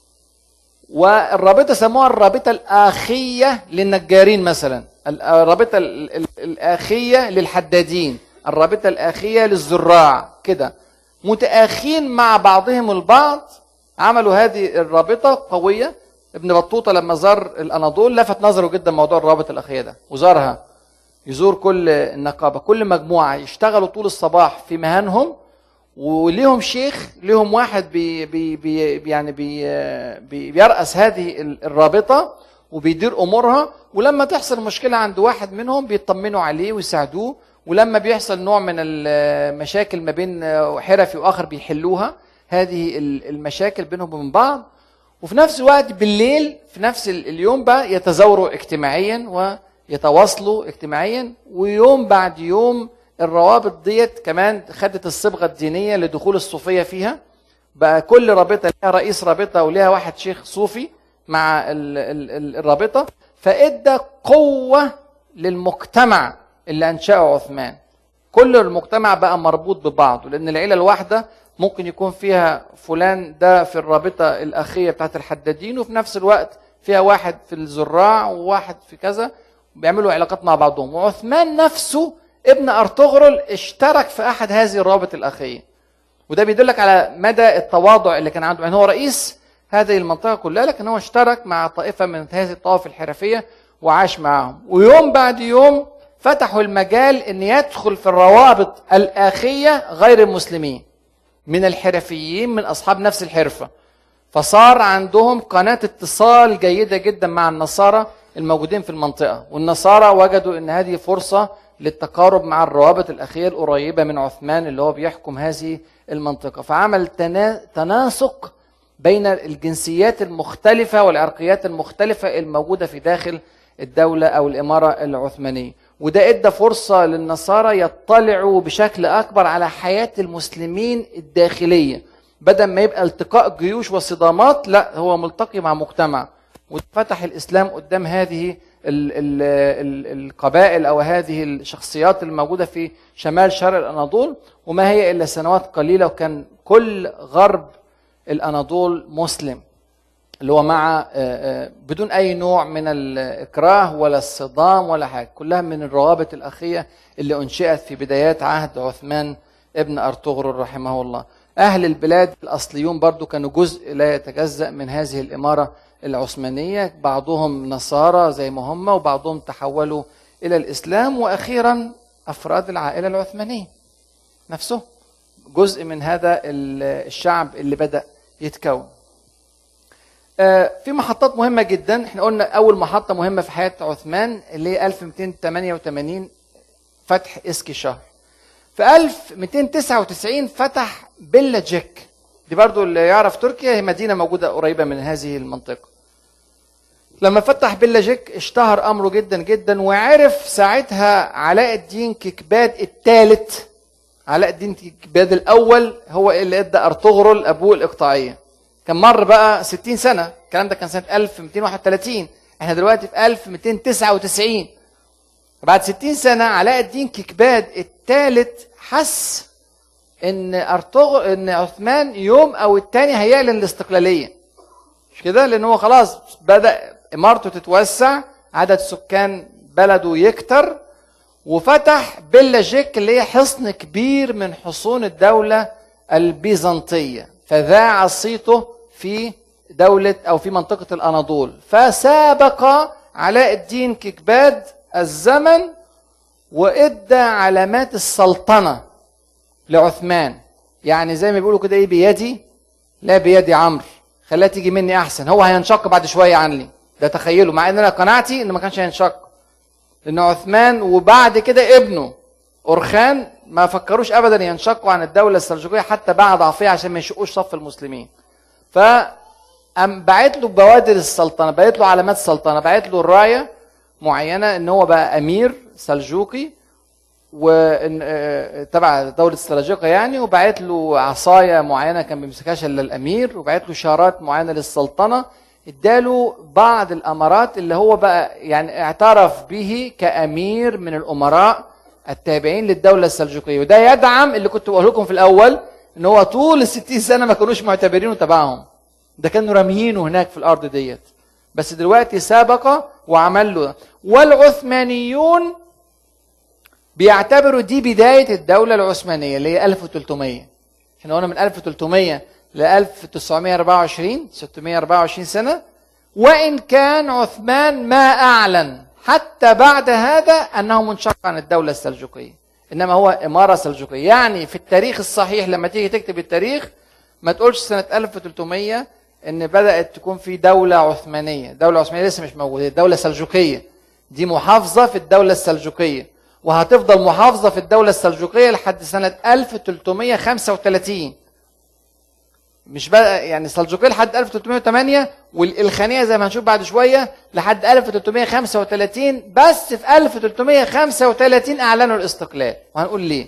والرابطة سموها الرابطة الآخية للنجارين مثلا الرابطة ال- ال- الآخية للحدادين الرابطة الآخية للزراع كده متآخين مع بعضهم البعض عملوا هذه الرابطة قوية ابن بطوطة لما زار الأناضول لفت نظره جدا موضوع الرابطة الأخية ده وزارها يزور كل النقابة كل مجموعة يشتغلوا طول الصباح في مهنهم وليهم شيخ ليهم واحد بي بي بي يعني بي بي بيرأس هذه ال- الرابطة وبيدير أمورها ولما تحصل مشكلة عند واحد منهم بيطمنوا عليه ويساعدوه ولما بيحصل نوع من المشاكل ما بين حرفي وآخر بيحلوها هذه ال- المشاكل بينهم وبين بعض وفي نفس الوقت بالليل في نفس ال- اليوم بقى يتزاوروا اجتماعيا ويتواصلوا اجتماعيا ويوم بعد يوم الروابط ديت كمان خدت الصبغه الدينيه لدخول الصوفيه فيها بقى كل رابطه لها رئيس رابطه ولها واحد شيخ صوفي مع ال- ال- ال- الرابطه فادى قوه للمجتمع اللي انشاه عثمان كل المجتمع بقى مربوط ببعضه لان العيله الواحده ممكن يكون فيها فلان ده في الرابطه الاخيه بتاعت الحدادين وفي نفس الوقت فيها واحد في الزراع وواحد في كذا بيعملوا علاقات مع بعضهم وعثمان نفسه ابن ارطغرل اشترك في احد هذه الروابط الاخيه وده بيدلك على مدى التواضع اللي كان عنده يعني هو رئيس هذه المنطقه كلها لكن هو اشترك مع طائفه من هذه الطوائف الحرفيه وعاش معهم ويوم بعد يوم فتحوا المجال ان يدخل في الروابط الاخيه غير المسلمين من الحرفيين من اصحاب نفس الحرفه فصار عندهم قناه اتصال جيده جدا مع النصارى الموجودين في المنطقه والنصارى وجدوا ان هذه فرصه للتقارب مع الروابط الاخيه القريبه من عثمان اللي هو بيحكم هذه المنطقه فعمل تنا- تناسق بين الجنسيات المختلفه والعرقيات المختلفه الموجوده في داخل الدوله او الاماره العثمانيه وده ادى فرصه للنصارى يطلعوا بشكل اكبر على حياه المسلمين الداخليه بدل ما يبقى التقاء جيوش وصدامات لا هو ملتقي مع مجتمع وفتح الاسلام قدام هذه ال ال ال القبائل او هذه الشخصيات الموجوده في شمال شرق الاناضول وما هي الا سنوات قليله وكان كل غرب الاناضول مسلم اللي هو مع آه، آه، بدون اي نوع من الاكراه ولا الصدام ولا حاجه كلها من الروابط الاخيه اللي انشئت في بدايات عهد عثمان ابن ارطغرل رحمه الله اهل البلاد الاصليون برضو كانوا جزء لا يتجزا من هذه الاماره العثمانيه بعضهم نصارى زي ما هم وبعضهم تحولوا الى الاسلام واخيرا افراد العائله العثمانيه نفسه جزء من هذا ال- الشعب اللي بدا يتكون آه، في محطات مهمة جدا احنا قلنا أول محطة مهمة في حياة عثمان اللي هي 1288 فتح اسكي شهر في 1299 فتح بيلا جيك دي برضو اللي يعرف تركيا هي مدينة موجودة قريبة من هذه المنطقة لما فتح بيلا جيك اشتهر أمره جدا جدا وعرف ساعتها علاء الدين كيكباد الثالث علاء الدين كيكباد الأول هو اللي ادى أرطغرل أبوه الإقطاعية كان مر بقى 60 سنة الكلام ده كان سنة 1231 احنا دلوقتي في 1299 بعد 60 سنة علاء الدين كيكباد الثالث حس ان ارطغرل ان عثمان يوم او الثاني هيعلن الاستقلالية مش كده لان هو خلاص بدأ امارته تتوسع عدد سكان بلده يكتر وفتح بيلا جيك اللي هي حصن كبير من حصون الدولة البيزنطية فذاع صيته في دولة أو في منطقة الأناضول فسابق علاء الدين كيكباد الزمن وإدى علامات السلطنة لعثمان يعني زي ما بيقولوا كده إيه بيدي لا بيدي عمرو خليها تيجي مني أحسن هو هينشق بعد شوية عني ده تخيلوا مع إن أنا قناعتي إن ما كانش هينشق لأن عثمان وبعد كده ابنه أورخان ما فكروش أبدا ينشقوا عن الدولة السلجوقية حتى بعد ضعفها عشان ما يشقوش صف المسلمين ف أم بعت له بوادر السلطنة بعت له علامات السلطنة بعت له الراية معينة إن هو بقى أمير سلجوقي وإن آه، تبع دولة السلاجقة يعني وبعت له عصاية معينة كان بيمسكهاش إلا الأمير وبعت له شارات معينة للسلطنة اداله بعض الأمارات اللي هو بقى يعني اعترف به كأمير من الأمراء التابعين للدولة السلجوقية وده يدعم اللي كنت بقول لكم في الأول إن هو طول الستين سنة ما كانوش معتبرينه تبعهم ده كانوا راميينه هناك في الأرض ديت بس دلوقتي سابق وعمل له والعثمانيون بيعتبروا دي بداية الدولة العثمانية اللي هي 1300 احنا قلنا من 1300 ل 1924 624 سنة وإن كان عثمان ما أعلن حتى بعد هذا أنه منشق عن الدولة السلجوقية إنما هو إمارة سلجوقية يعني في التاريخ الصحيح لما تيجي تكتب التاريخ ما تقولش سنة 1300 إن بدأت تكون في دولة عثمانية دولة عثمانية لسه مش موجودة دولة سلجوقية دي محافظة في الدولة السلجوقية وهتفضل محافظة في الدولة السلجوقية لحد سنة 1335 مش بقى يعني السلجوقية لحد 1308 والإلخانية زي ما هنشوف بعد شوية لحد 1335 بس في 1335 أعلنوا الاستقلال وهنقول ليه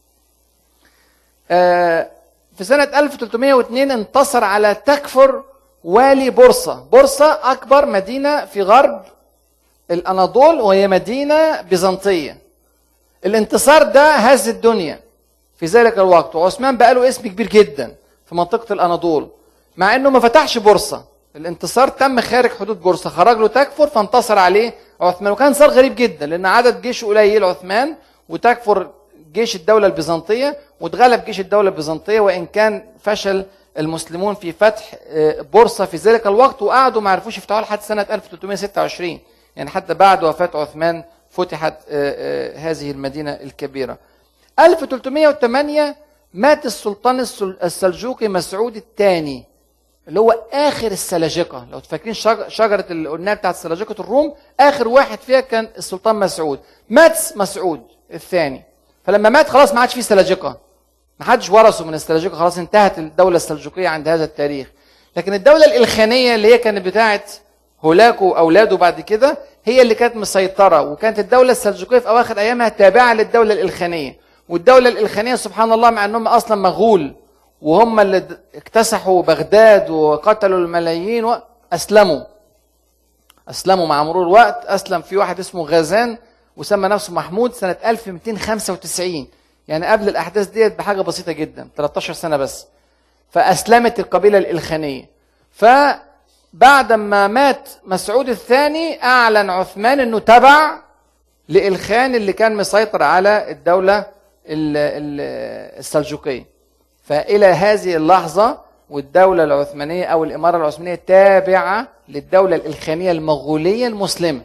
آه في سنة 1302 انتصر على تكفر والي بورصة بورصة أكبر مدينة في غرب الأناضول وهي مدينة بيزنطية الانتصار ده هز الدنيا في ذلك الوقت وعثمان بقى له اسم كبير جدا في منطقة الأناضول مع انه ما فتحش بورصة الانتصار تم خارج حدود بورصه خرج له تكفر فانتصر عليه عثمان وكان صار غريب جدا لان عدد جيشه قليل عثمان وتكفر جيش الدوله البيزنطيه واتغلب جيش الدوله البيزنطيه وان كان فشل المسلمون في فتح آه، بورصه في ذلك الوقت وقعدوا ما عرفوش يفتحوها لحد سنه 1326 يعني حتى بعد وفاه عثمان فتحت آه، آه، هذه المدينه الكبيره 1308 مات السلطان السل- السلجوقي مسعود الثاني اللي هو اخر السلاجقه لو فاكرين شج- شجره اللي قلناها بتاعت سلاجقه الروم اخر واحد فيها كان السلطان مسعود مات مسعود الثاني فلما مات خلاص ما عادش فيه سلاجقه ما حدش ورثه من السلاجقه خلاص انتهت الدوله السلجوقيه عند هذا التاريخ لكن الدوله الالخانيه اللي هي كانت بتاعت هولاكو واولاده بعد كده هي اللي كانت مسيطره وكانت الدوله السلجوقيه في اواخر ايامها تابعه للدوله الالخانيه والدوله الالخانيه سبحان الله مع انهم اصلا مغول وهم اللي د- اكتسحوا بغداد وقتلوا الملايين واسلموا اسلموا مع مرور الوقت اسلم في واحد اسمه غازان وسمى نفسه محمود سنه 1295 يعني قبل الاحداث ديت بحاجه بسيطه جدا 13 سنه بس فاسلمت القبيله الالخانيه فبعد ما مات مسعود الثاني اعلن عثمان انه تبع لالخان اللي كان مسيطر على الدوله ال- ال- السلجوقيه فالى هذه اللحظه والدوله العثمانيه او الاماره العثمانيه تابعه للدوله الالخانيه المغوليه المسلمه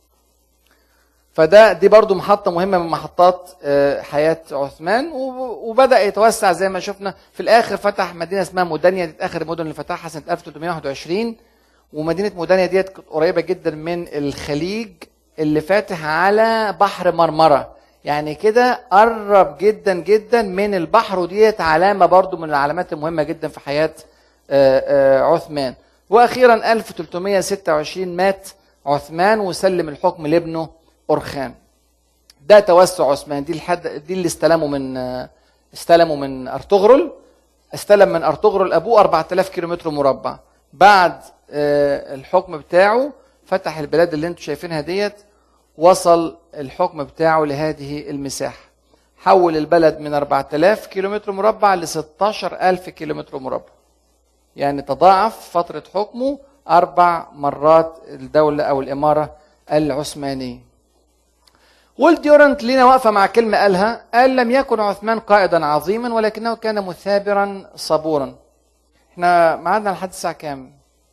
فده دي برضو محطة مهمة من محطات آه، حياة عثمان وب- وبدأ يتوسع زي ما شفنا في الآخر فتح مدينة اسمها مودانيا دي آخر المدن اللي فتحها سنة 1321 ومدينة مودانيا ديت كانت قريبة جدا من الخليج اللي فاتح على بحر مرمرة يعني كده قرب جدا جدا من البحر وديت علامة برضو من العلامات المهمة جدا في حياة آه، آه، عثمان وأخيرا 1326 مات عثمان وسلم الحكم لابنه أرخان ده توسع عثمان دي الحد دي اللي استلموا من آه، استلموا من ارطغرل استلم من ارطغرل ابوه 4000 كيلومتر مربع بعد آه، الحكم بتاعه فتح البلاد اللي انتم شايفينها ديت وصل الحكم بتاعه لهذه المساحه حول البلد من 4000 كيلومتر مربع ل 16000 كيلومتر مربع يعني تضاعف فترة حكمه أربع مرات الدولة أو الإمارة العثمانية ويل ديورنت لينا واقفة مع كلمة قالها قال لم يكن عثمان قائدا عظيما ولكنه كان مثابرا صبورا احنا معادنا لحد الساعة كام؟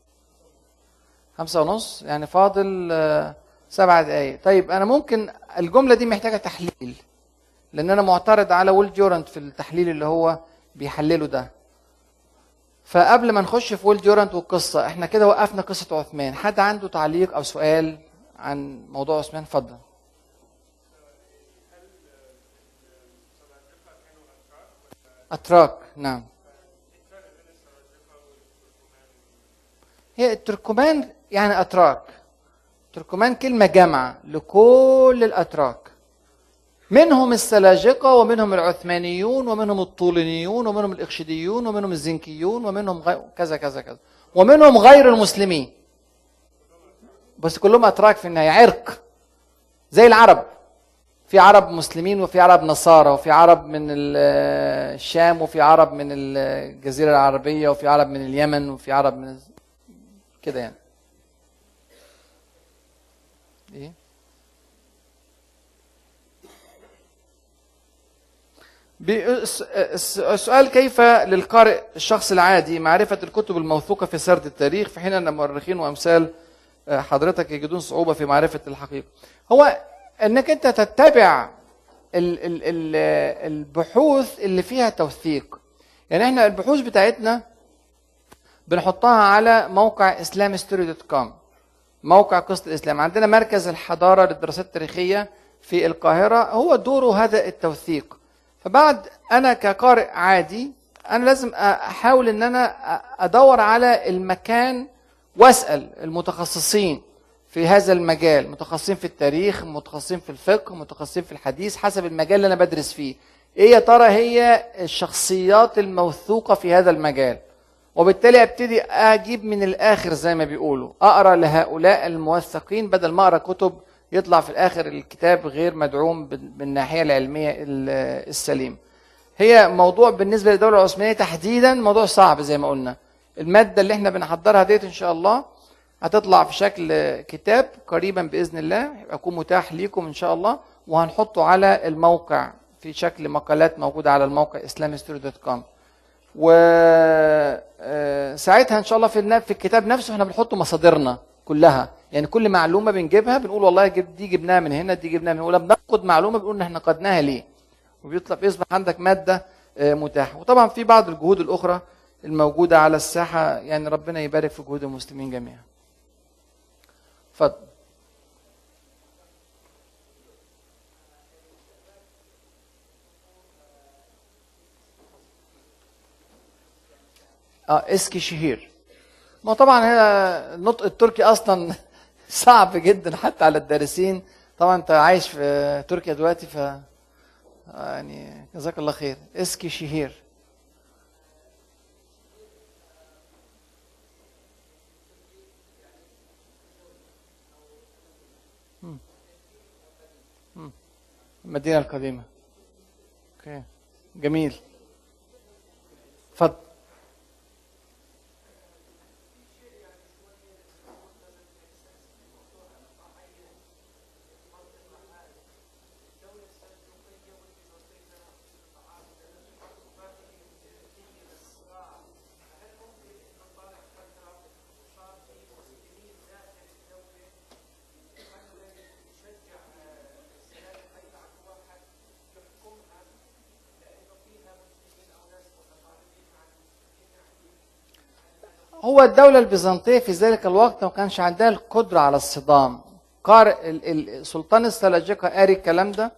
خمسة ونص يعني فاضل آه، سبع دقايق طيب أنا ممكن الجملة دي محتاجة تحليل لأن أنا معترض على ويل ديورنت في التحليل اللي هو بيحلله ده فقبل ما نخش في ويل ديورانت والقصه احنا كده وقفنا قصه عثمان حد عنده تعليق او سؤال عن موضوع عثمان اتفضل اتراك نعم هي التركمان يعني اتراك تركمان كلمه جامعه لكل الاتراك منهم السلاجقة ومنهم العثمانيون ومنهم الطولينيون ومنهم الإخشيديون ومنهم الزنكيون ومنهم غي... كذا كذا كذا ومنهم غير المسلمين بس كلهم أتراك في النهاية عرق زي العرب في عرب مسلمين وفي عرب نصارى وفي عرب من ال- الشام وفي عرب من الجزيرة العربية وفي عرب من اليمن وفي عرب من كده يعني ايه بيس- الس- السؤال كيف للقارئ الشخص العادي معرفة الكتب الموثوقة في سرد التاريخ في حين أن مؤرخين وأمثال آه، حضرتك يجدون صعوبة في معرفة الحقيقة هو أنك أنت تتبع ال- ال- ال- البحوث اللي فيها توثيق يعني احنا البحوث بتاعتنا بنحطها على موقع اسلام دوت كوم موقع قصة الإسلام عندنا مركز الحضارة للدراسات التاريخية في القاهرة هو دوره هذا التوثيق فبعد أنا كقارئ عادي أنا لازم أحاول أن أنا أدور على المكان وأسأل المتخصصين في هذا المجال متخصصين في التاريخ متخصصين في الفقه متخصصين في الحديث حسب المجال اللي أنا بدرس فيه إيه يا ترى هي الشخصيات الموثوقة في هذا المجال وبالتالي ابتدي اجيب من الاخر زي ما بيقولوا اقرا لهؤلاء الموثقين بدل ما اقرا كتب يطلع في الاخر الكتاب غير مدعوم بال- بالناحيه العلميه ال- السليمه هي موضوع بالنسبه للدوله العثمانيه تحديدا موضوع صعب زي ما قلنا الماده اللي احنا بنحضرها ديت ان شاء الله هتطلع في شكل كتاب قريبا باذن الله يكون متاح ليكم ان شاء الله وهنحطه على الموقع في شكل مقالات موجوده على الموقع islamhistory.com وساعتها ان شاء الله في النا- في الكتاب نفسه احنا بنحط مصادرنا كلها يعني كل معلومه بنجيبها بنقول والله جب دي جبناها من هنا دي جبناها من هنا ولما بناخد معلومه بنقول ان احنا نقدناها ليه وبيطلع بيصبح عندك ماده آه، متاحه وطبعا في بعض الجهود الاخرى الموجوده على الساحه يعني ربنا يبارك في جهود المسلمين جميعا اتفضل اه اسكي شهير ما طبعا هي النطق التركي اصلا صعب جدا حتى على الدارسين طبعا انت عايش في تركيا دلوقتي ف يعني جزاك الله خير اسكي شهير مم. مم. المدينة القديمة اوكي جميل اتفضل هو الدولة البيزنطية في ذلك الوقت ما كانش عندها القدرة على الصدام قار ال- ال- سلطان السلاجقة قاري الكلام ده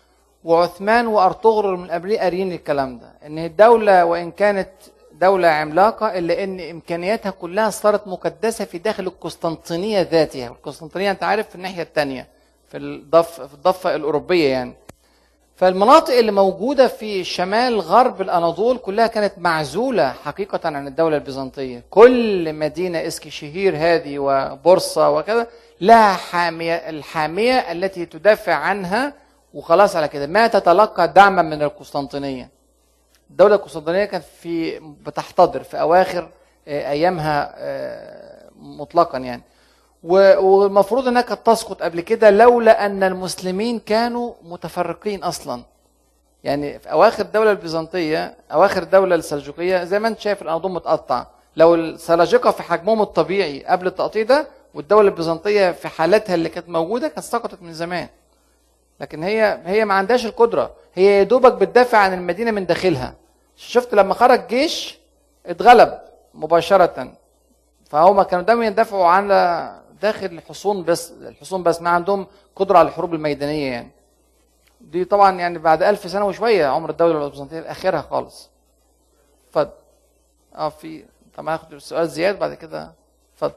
وعثمان وارطغرل من قبليه قاريين الكلام ده ان الدولة وان كانت دولة عملاقة الا ان امكانياتها كلها صارت مكدسة في داخل القسطنطينية ذاتها القسطنطينية انت عارف في الناحية الثانية في الضفة في الضفة الأوروبية يعني فالمناطق اللي موجودة في شمال غرب الأناضول كلها كانت معزولة حقيقة عن الدولة البيزنطية كل مدينة اسكشهير هذه وبورصة وكذا لها حامية الحامية التي تدافع عنها وخلاص على كده ما تتلقى دعما من القسطنطينية الدولة القسطنطينية كانت في بتحتضر في أواخر آه، أيامها آه، مطلقا يعني و- والمفروض انها كانت تسقط قبل كده لولا ان المسلمين كانوا متفرقين اصلا يعني في اواخر الدوله البيزنطيه اواخر الدوله السلجوقيه زي ما انت شايف الاناضول متقطع لو السلاجقه في حجمهم الطبيعي قبل التقطيع ده والدوله البيزنطيه في حالتها اللي كانت موجوده كانت سقطت من زمان لكن هي هي ما عندهاش القدره هي يا دوبك بتدافع عن المدينه من داخلها شفت لما خرج جيش اتغلب مباشره فهم كانوا دايما يدافعوا على داخل الحصون بس الحصون بس ما عندهم قدره على الحروب الميدانيه يعني دي طبعا يعني بعد ألف سنه وشويه عمر الدوله البيزنطيه اخرها خالص اتفضل اه في طب هاخد سؤال زياد بعد كده اتفضل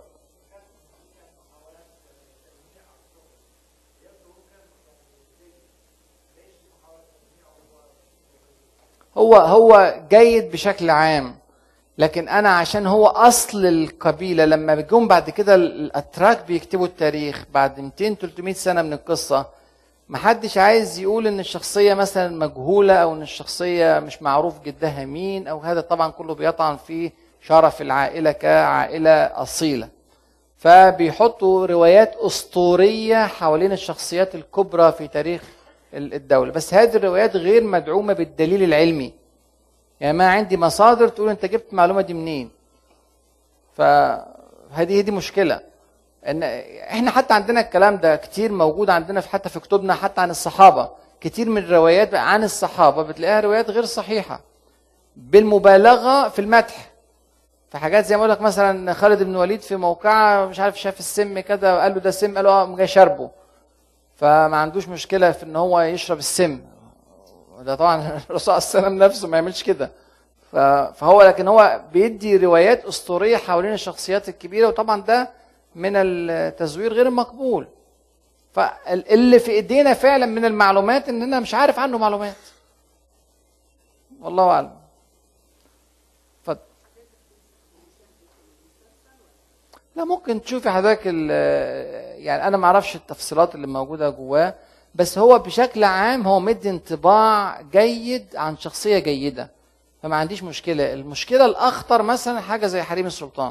هو هو جيد بشكل عام لكن انا عشان هو اصل القبيله لما بيجون بعد كده الاتراك بيكتبوا التاريخ بعد 200 300 سنه من القصه محدش عايز يقول ان الشخصيه مثلا مجهوله او ان الشخصيه مش معروف جدها مين او هذا طبعا كله بيطعن في شرف العائله كعائله اصيله فبيحطوا روايات اسطوريه حوالين الشخصيات الكبرى في تاريخ الدوله بس هذه الروايات غير مدعومه بالدليل العلمي يعني ما عندي مصادر تقول انت جبت المعلومه دي منين فهذه دي مشكله ان احنا حتى عندنا الكلام ده كتير موجود عندنا في حتى في كتبنا حتى عن الصحابه كتير من الروايات عن الصحابه بتلاقيها روايات غير صحيحه بالمبالغه في المدح في حاجات زي ما اقول لك مثلا خالد بن الوليد في موقعه مش عارف شاف السم كده وقال له ده سم قال له اه جاي شربه فما عندوش مشكله في ان هو يشرب السم ده طبعا الرسول صلى الله عليه وسلم نفسه ما يعملش كده فهو لكن هو بيدي روايات اسطوريه حوالين الشخصيات الكبيره وطبعا ده من التزوير غير مقبول فاللي في ايدينا فعلا من المعلومات اننا مش عارف عنه معلومات والله اعلم اتفضل لا ممكن تشوفي حضرتك يعني انا ما اعرفش التفصيلات اللي موجوده جواه بس هو بشكل عام هو مدي انطباع جيد عن شخصيه جيده فما عنديش مشكله المشكله الاخطر مثلا حاجه زي حريم السلطان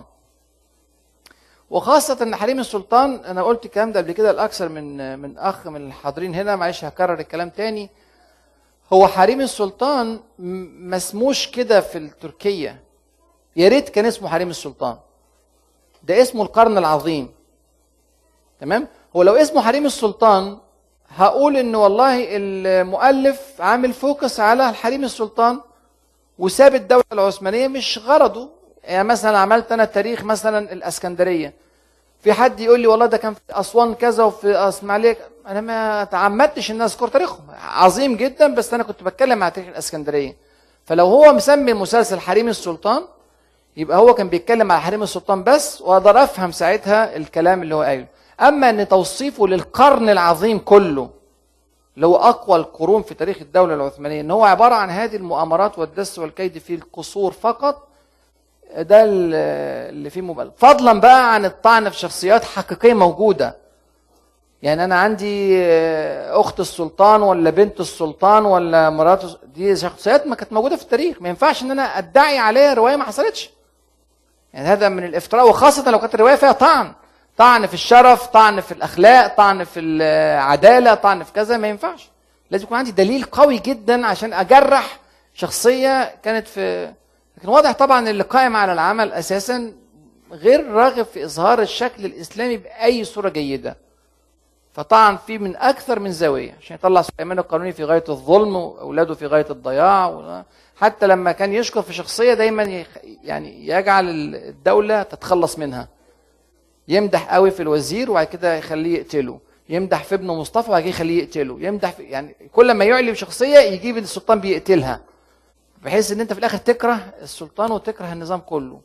وخاصة ان حريم السلطان انا قلت الكلام ده قبل كده لاكثر من من اخ من الحاضرين هنا معلش هكرر الكلام تاني هو حريم السلطان م- ما اسموش كده في التركية يا ريت كان اسمه حريم السلطان ده اسمه القرن العظيم تمام هو لو اسمه حريم السلطان هقول ان والله المؤلف عامل فوكس على الحريم السلطان وساب الدولة العثمانية مش غرضه يعني مثلا عملت انا تاريخ مثلا الاسكندرية في حد يقول لي والله ده كان في اسوان كذا وفي اسماعيليه ك- انا ما تعمدتش ان اذكر تاريخهم عظيم جدا بس انا كنت بتكلم على تاريخ الاسكندريه فلو هو مسمي المسلسل حريم السلطان يبقى هو كان بيتكلم على حريم السلطان بس واقدر افهم ساعتها الكلام اللي هو قايله اما ان توصيفه للقرن العظيم كله اللي هو اقوى القرون في تاريخ الدوله العثمانيه ان هو عباره عن هذه المؤامرات والدس والكيد في القصور فقط ده ال- اللي فيه مبالغه فضلا بقى عن الطعن في شخصيات حقيقيه موجوده يعني انا عندي آه، اخت السلطان ولا بنت السلطان ولا مرات الس- دي شخصيات ما كانت موجوده في التاريخ ما ينفعش ان انا ادعي عليها روايه ما حصلتش يعني هذا من الافتراء وخاصه لو كانت الروايه فيها طعن طعن في الشرف طعن في الاخلاق طعن في العداله طعن في كذا ما ينفعش لازم يكون عندي دليل قوي جدا عشان اجرح شخصيه كانت في لكن واضح طبعا اللي قائم على العمل اساسا غير راغب في اظهار الشكل الاسلامي باي صوره جيده فطعن فيه من اكثر من زاويه عشان يطلع سليمان القانوني في غايه الظلم واولاده في غايه الضياع و- حتى لما كان يشكر في شخصيه دايما يخ- يعني يجعل الدوله تتخلص منها يمدح قوي في الوزير وبعد كده يخليه يقتله يمدح في ابنه مصطفى وبعد كده يخليه يقتله يمدح في يعني كل ما يعلي بشخصيه يجيب السلطان بيقتلها بحيث ان انت في الاخر تكره السلطان وتكره النظام كله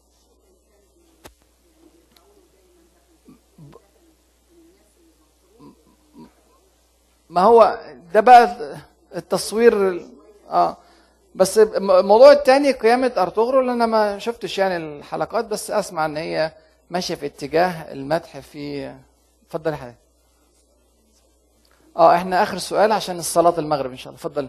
ما هو ده بقى التصوير ال- اه بس الم- الموضوع الثاني قيامة ارطغرل انا ما شفتش يعني الحلقات بس اسمع ان هي ماشيه في اتجاه المدح في اتفضل يا حضرتك اه احنا اخر سؤال عشان الصلاه المغرب ان شاء الله اتفضل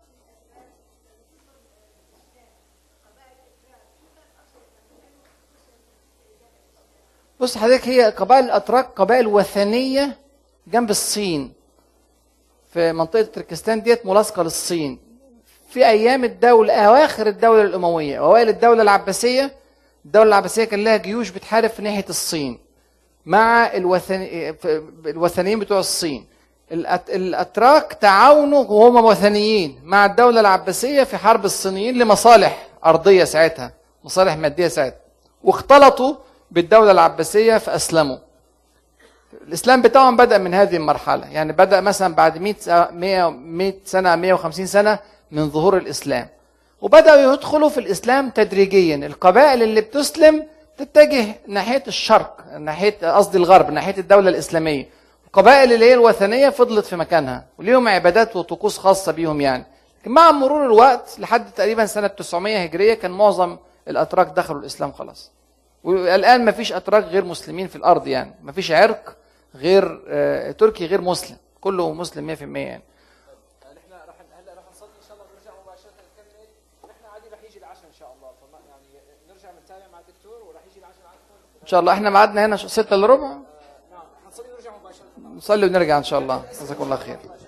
بص حضرتك هي قبائل الاتراك قبائل وثنيه جنب الصين في منطقه تركستان ديت ملاصقه للصين في ايام الدوله اواخر الدوله الامويه واوائل الدوله العباسيه الدوله العباسيه كان لها جيوش بتحارب في ناحيه الصين مع الوثني الوثنيين بتوع الصين الأت... الاتراك تعاونوا وهم وثنيين مع الدوله العباسيه في حرب الصينيين لمصالح ارضيه ساعتها مصالح ماديه ساعتها واختلطوا بالدوله العباسيه فاسلموا الاسلام بتاعهم بدا من هذه المرحله يعني بدا مثلا بعد 100 سنة- 100 100 سنه 150 سنه من ظهور الاسلام وبداوا يدخلوا في الاسلام تدريجيا القبائل اللي بتسلم تتجه ناحيه الشرق ناحيه قصدي الغرب ناحيه الدوله الاسلاميه القبائل اللي هي الوثنيه فضلت في مكانها وليهم عبادات وطقوس خاصه بيهم يعني لكن مع مرور الوقت لحد تقريبا سنه 900 هجريه كان معظم الاتراك دخلوا الاسلام خلاص والان ما فيش اتراك غير مسلمين في الارض يعني ما فيش عرق غير آه، تركي غير مسلم كله مسلم 100% يعني يعني احنا راح هلا راح نصلي ان شاء الله ونرجع مباشره نكمل احنا عادي راح يجي العشاء ان شاء الله فما يعني نرجع نتابع مع الدكتور وراح يجي العشاء معكم ان شاء الله احنا ميعادنا هنا 6 الا ربع نعم حنصلي ونرجع مباشره نصلي ونرجع ان شاء الله جزاكم الله خير